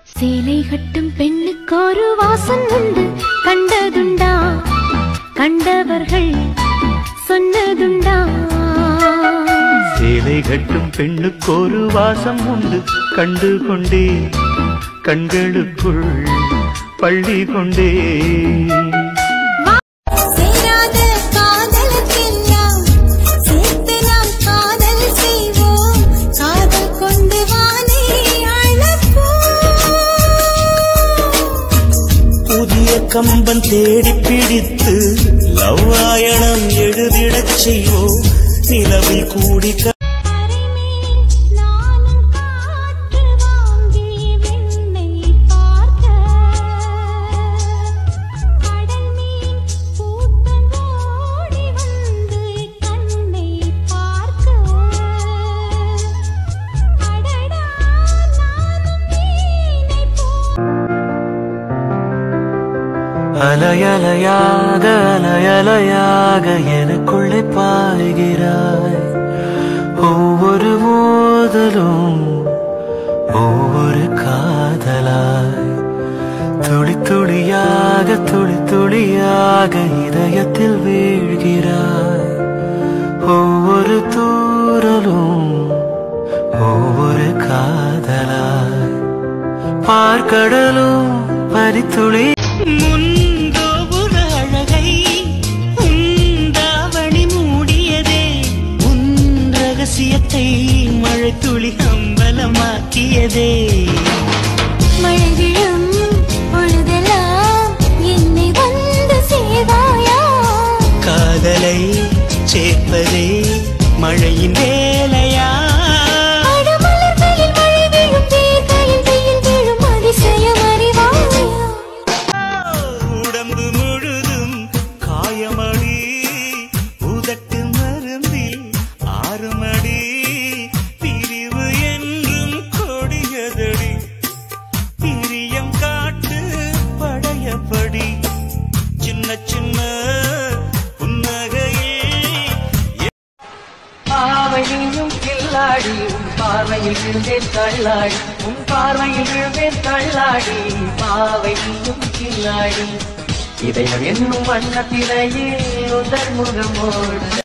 சேலை கட்டும் பெண்ணுக்கு ஒரு வாசம் உண்டு கண்டதுண்டா கண்டவர்கள் சொன்னதுண்டா சேலை கட்டும் பெண்ணுக்கு ஒரு வாசம் உண்டு கண்டு கொண்டே கண்களுக்குள் பள்ளி கொண்டே சேராத காதலுக்கெல்லாம் சேர்த்து நாம் காதல் செய்வோம் காதல் கொண்டு வானே அழப்போம் புதிய கம்பன் தேடி பிடித்து லவ்வாயணம் எழுதிடச் செய்வோம் நிலவில் கூடி க- கரைமேல் நானும் காற்று வாங்கி விண்ணை பார்க்க கடல் மேல் கூட்டம் ஓடி வந்து கண்ணை பார்க்க அடடா நானும் மீனை போல் அலையலையாக அலையலையாக எனக்குள்ளே பாய்கிறாய் ஒவ்வொரு மோதலும் ஒவ்வொரு காதலாய் துளி துளியாக துளி துளியாக இதயத்தில் வீழ்கிறாய் ஒவ்வொரு தூரலும் ஒவ்வொரு காதலாய் பார்க்கடலும் பனித்துளி முன்கோபுர அழகை உந்தாவணி மூடியதே உன் ரகசியத்தை மழை துளி அம்பலமாக்கியதே மழை விழும் பொழுதெல்லாம் என்னை வந்து சேவாயா காதலை சேர்ப்பதே மழையின் வேலையா அடமலர்களில் மழை விழும் தேர்களில் வெயில் விழும் அதிசயம் அறிவாயா உடம்பு முழுதும் காயமடி உதட்டு மருந்தில் ஆறுமடி பிரிவு என்றும் கொடியதடி பிரியம் காட்டு படையப்படி சின்ன சின்ன புன்னகையில் பாவையும் கில்லாடி உன் பார்வையில் விழுந்தேன் தள்ளாடி உன் பார்வையில் விழுந்தேன் தள்ளாடி பாவையும் கில்லாடி இதயம் என்னும் வண்ணத்திலேயே உதர் முகமோடு